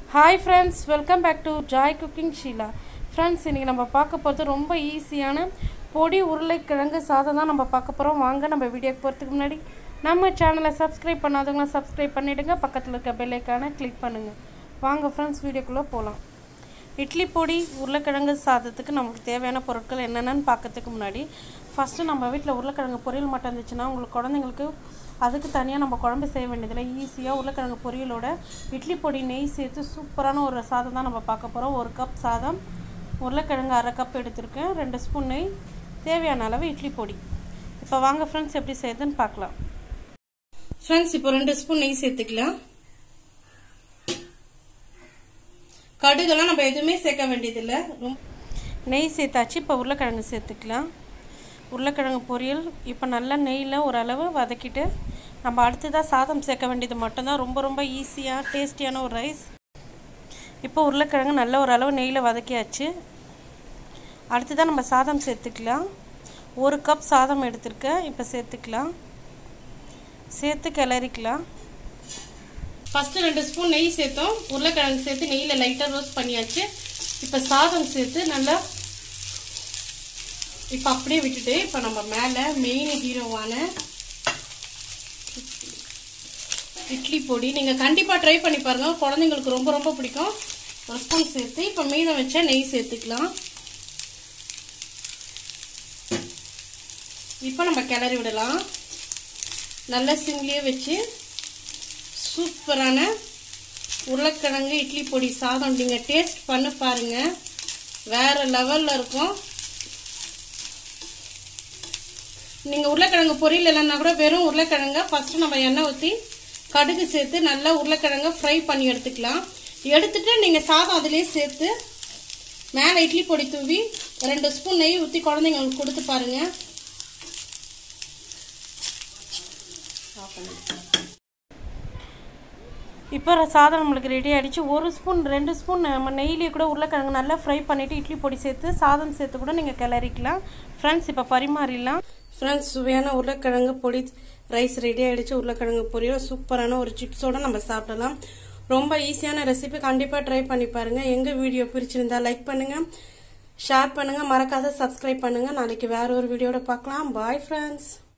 hi friends welcome back to Joy cooking Sheela friends இன்றைக்கி நம்ம பார்க்க போகிறது ரொம்ப ஈஸியான பொடி உருளைக்கிழங்கு சாதம் தான் நம்ம பார்க்க போகிறோம் வாங்க நம்ம வீடியோக்கு போகிறதுக்கு முன்னாடி நம்ம சேனலை சப்ஸ்கிரைப் பண்ணாதவங்க சப்ஸ்கிரைப் பண்ணிவிடுங்க பக்கத்தில் இருக்க பெல்லைக்கான கிளிக் பண்ணுங்கள் வாங்க ஃப்ரெண்ட்ஸ் வீடியோக்குள்ளே போகலாம் இட்லி பொடி உருளைக்கிழங்கு சாதத்துக்கு நமக்கு தேவையான பொருட்கள் என்னென்னு பார்க்கறதுக்கு முன்னாடி ஃபஸ்ட்டு நம்ம வீட்டில் உருளைக்கிழங்கு பொரியல் மட்டும் இருந்துச்சுன்னா உங்களுக்கு குழந்தைங்களுக்கு அதுக்கு தனியாக நம்ம குழம்பு செய்ய வேண்டியதில்லை ஈஸியாக உருளைக்கிழங்கு பொரியலோட இட்லி பொடி நெய் சேர்த்து சூப்பரான ஒரு சாதம் தான் நம்ம பார்க்க போகிறோம் ஒரு கப் சாதம் உருளைக்கிழங்கு அரை கப் எடுத்திருக்கேன் ரெண்டு ஸ்பூன் நெய் தேவையான அளவு இட்லி பொடி இப்போ வாங்க ஃப்ரெண்ட்ஸ் எப்படி செய்யுதுன்னு பார்க்கலாம் ஃப்ரெண்ட்ஸ் இப்போ ரெண்டு ஸ்பூன் நெய் சேர்த்துக்கலாம் கடுகெல்லாம் நம்ம எதுவுமே சேர்க்க வேண்டியதில்லை நெய் சேர்த்தாச்சு இப்போ உருளைக்கிழங்கு சேர்த்துக்கலாம் உருளைக்கிழங்கு பொரியல் இப்போ நல்லா நெய்யில் ஓரளவு வதக்கிட்டு நம்ம அடுத்ததாக சாதம் சேர்க்க வேண்டியது மட்டும்தான் ரொம்ப ரொம்ப ஈஸியாக டேஸ்டியான ஒரு ரைஸ் இப்போ உருளைக்கிழங்கு நல்ல ஒரு அளவு நெய்யில் வதக்கியாச்சு அடுத்ததாக நம்ம சாதம் சேர்த்துக்கலாம் ஒரு கப் சாதம் எடுத்திருக்கேன் இப்போ சேர்த்துக்கலாம் சேர்த்து கிளறிக்கலாம் ஃபஸ்ட்டு ரெண்டு ஸ்பூன் நெய் சேர்த்தோம் உருளைக்கிழங்கு சேர்த்து நெய்யில் லைட்டாக ரோஸ்ட் பண்ணியாச்சு இப்போ சாதம் சேர்த்து நல்லா இப்போ அப்படியே விட்டுட்டு இப்போ நம்ம மேலே மெயின் ஹீரோவான இட்லி பொடி நீங்கள் கண்டிப்பாக ட்ரை பண்ணி பாருங்கள் குழந்தைங்களுக்கு ரொம்ப ரொம்ப பிடிக்கும் ஒரு ஸ்பூன் சேர்த்து இப்போ மீதம் வச்சா நெய் சேர்த்துக்கலாம் இப்போ நம்ம கிளறி விடலாம் நல்ல சிம்லேயே வச்சு சூப்பரான உருளைக்கிழங்கு இட்லி பொடி சாதம் நீங்கள் டேஸ்ட் பண்ணி பாருங்கள் வேறு லெவலில் இருக்கும் நீங்கள் உருளைக்கிழங்கு பொரியல் இல்லைன்னா கூட வெறும் உருளைக்கிழங்க ஃபஸ்ட்டு நம்ம எண்ணெய் ஊற்றி கடுகு சேர்த்து நல்லா உருளைக்கிழங்க ஃப்ரை பண்ணி எடுத்துக்கலாம் எடுத்துட்டு நீங்கள் சாதம் அதிலே சேர்த்து மேலே இட்லி பொடி தூவி ரெண்டு ஸ்பூன் நெய் ஊற்றி குழந்தைங்களுக்கு கொடுத்து பாருங்கள் இப்போ சாதம் நம்மளுக்கு ரெடி ஆகிடுச்சு ஒரு ஸ்பூன் ரெண்டு ஸ்பூன் நம்ம நெய்லேயே கூட உருளைக்கிழங்கு நல்லா ஃப்ரை பண்ணிவிட்டு இட்லி பொடி சேர்த்து சாதம் சேர்த்து கூட நீங்கள் கிளறிக்கலாம் ஃப்ரெண்ட்ஸ் இப்போ பரிமாறிடலாம் ஃப்ரெண்ட்ஸ் சுவையான உருளைக்கிழங்கு பொடி ரைஸ் ரெடி ஆகிடுச்சு உருளைக்கிழங்கு பொரியல் சூப்பரான ஒரு சிப்ஸோடு நம்ம சாப்பிடலாம் ரொம்ப ஈஸியான ரெசிபி கண்டிப்பாக ட்ரை பண்ணி பாருங்கள் எங்கள் வீடியோ பிடிச்சிருந்தா லைக் பண்ணுங்கள் ஷேர் பண்ணுங்கள் மறக்காத சப்ஸ்கிரைப் பண்ணுங்கள் நாளைக்கு வேற ஒரு வீடியோட பார்க்கலாம் பாய் ஃப்ரெண்ட்ஸ்